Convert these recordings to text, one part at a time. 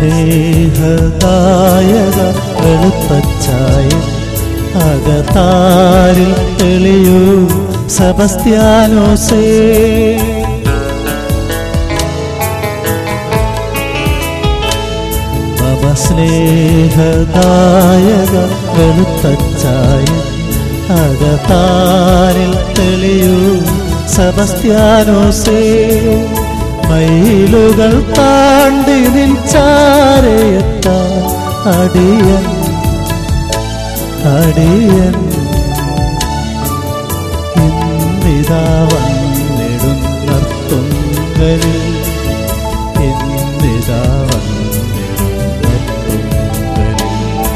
സ്നേഹദായക വെളുപ്പച്ചായ അകതാരിൽ തെളിയൂ സെബസ്ത്യാനോസേ മമ സ്നേഹദായക വെളുപ്പച്ചായ അകതാരിൽ തെളിയൂ സെബസ്ത്യാനോസേ മയിലുകൾ താണ്ടി നിൻചാരയത്ത അടിയൻ അടിയൻ ഇന്നിതാ വന്നിടുന്നർത്തുങ്കലിൽ ഇന്നിതാ വന്നിടുന്നർത്തുങ്കലിൽ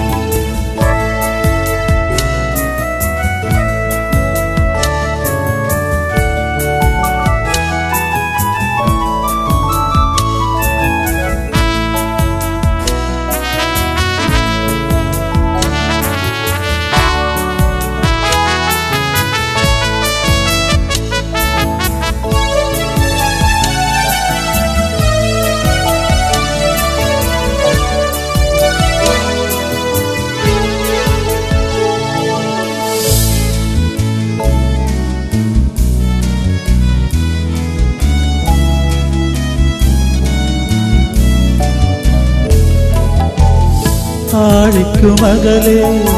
ആഴിക്കുമകലെ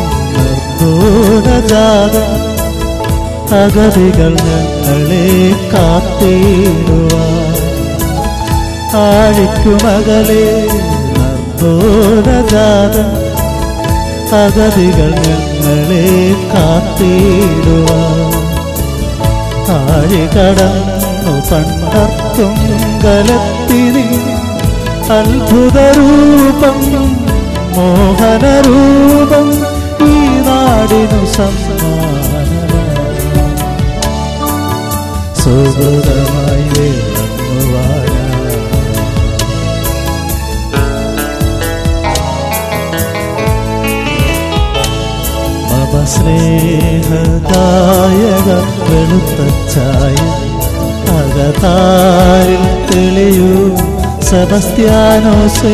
നിർഭൂതജാത അഗതികൾ ഞങ്ങളെ കാത്തിടുക ആഴിക്കുമകലെ നിർഭൂതജാത അഗതികൾ ഞങ്ങളെ കാത്തിടുക ആഴി കടന്നു പണ്ടർത്തും കലത്തിനി അത്ഭുതരൂപം മോഹനരൂപം ഈ നാടിനു സമ്മാനമായി സുഹൃതമായി വിളങ്ങുവാന മമ സ്നേഹദായക വെളുത്തച്ചായ അകതാരിൽ തെളിയൂ സെബസ്ത്യാനോസേ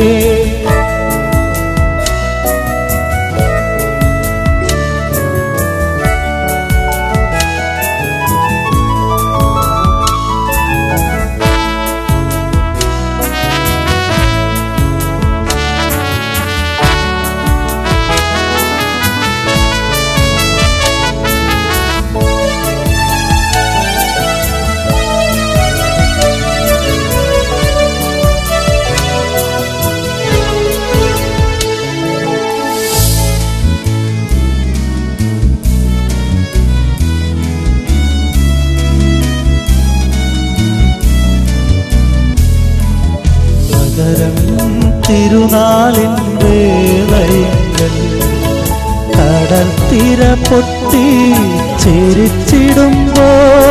പകരം തിരുനാളിൻ വേളയങ്ങൾ കടൽ തിര പൊട്ടി ചിരിച്ചിടുമ്പോ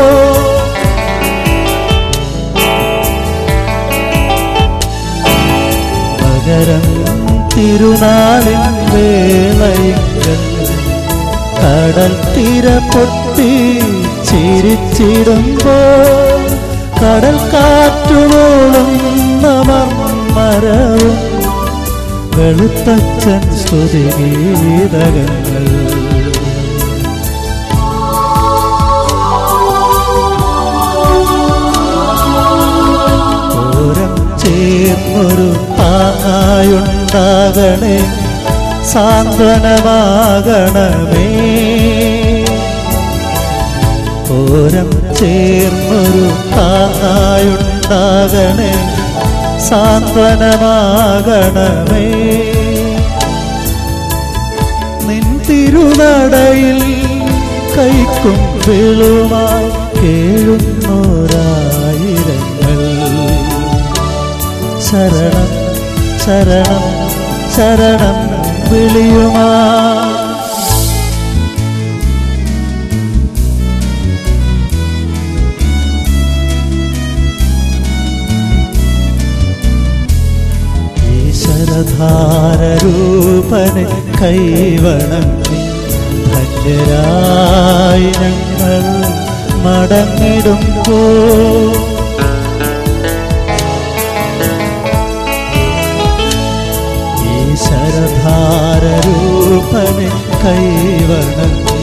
പകരം തിരുനാളിൻ വേളയങ്ങൾ കടൽ തിര പൊട്ടി ചിരിച്ചിടുമ്പോ കടൽ കാറ്റുപോളും മരവും വെളുത്തച്ഛൻ സ്തുതിഗീതകങ്ങൾ ഓരം ചേർന്നൊരു താങ്ങായുണ്ടാകണേ സാന്ത്വനമാകണമേ ഓരം ചേർന്നൊരു താങ്ങായുണ്ടാകണേ സാന്ത്വനമാകണമേ നിൻ തിരുനടയിൽ കൈക്കും വെളുമായി കേഴുന്നോരായിരങ്ങൾ ശരണം ശരണം ശരണം വിളിയുമാ ഈശ്വരധാരൂപനെ കൈവണങ്ങി ധന്യരായി ഞങ്ങൾ മടങ്ങിടുമ്പോ അപ്പനെ കൈവണങ്ങി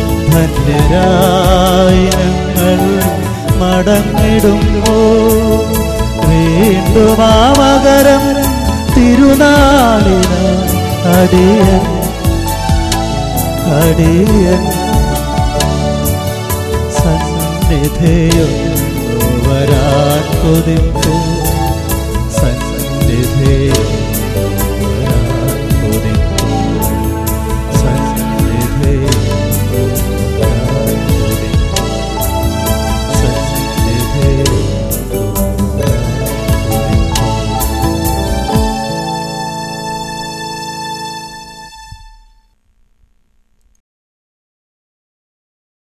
ധന്യരായി ഞങ്ങൾ മടങ്ങിടുമ്പോ വീണ്ടും ആ മകരം തിരുനാളിന അടിയൻ അടിയൻ സന്നിധിയൊന്നു വരാൻ കൊതിപ്പോ സന്നിധിയോ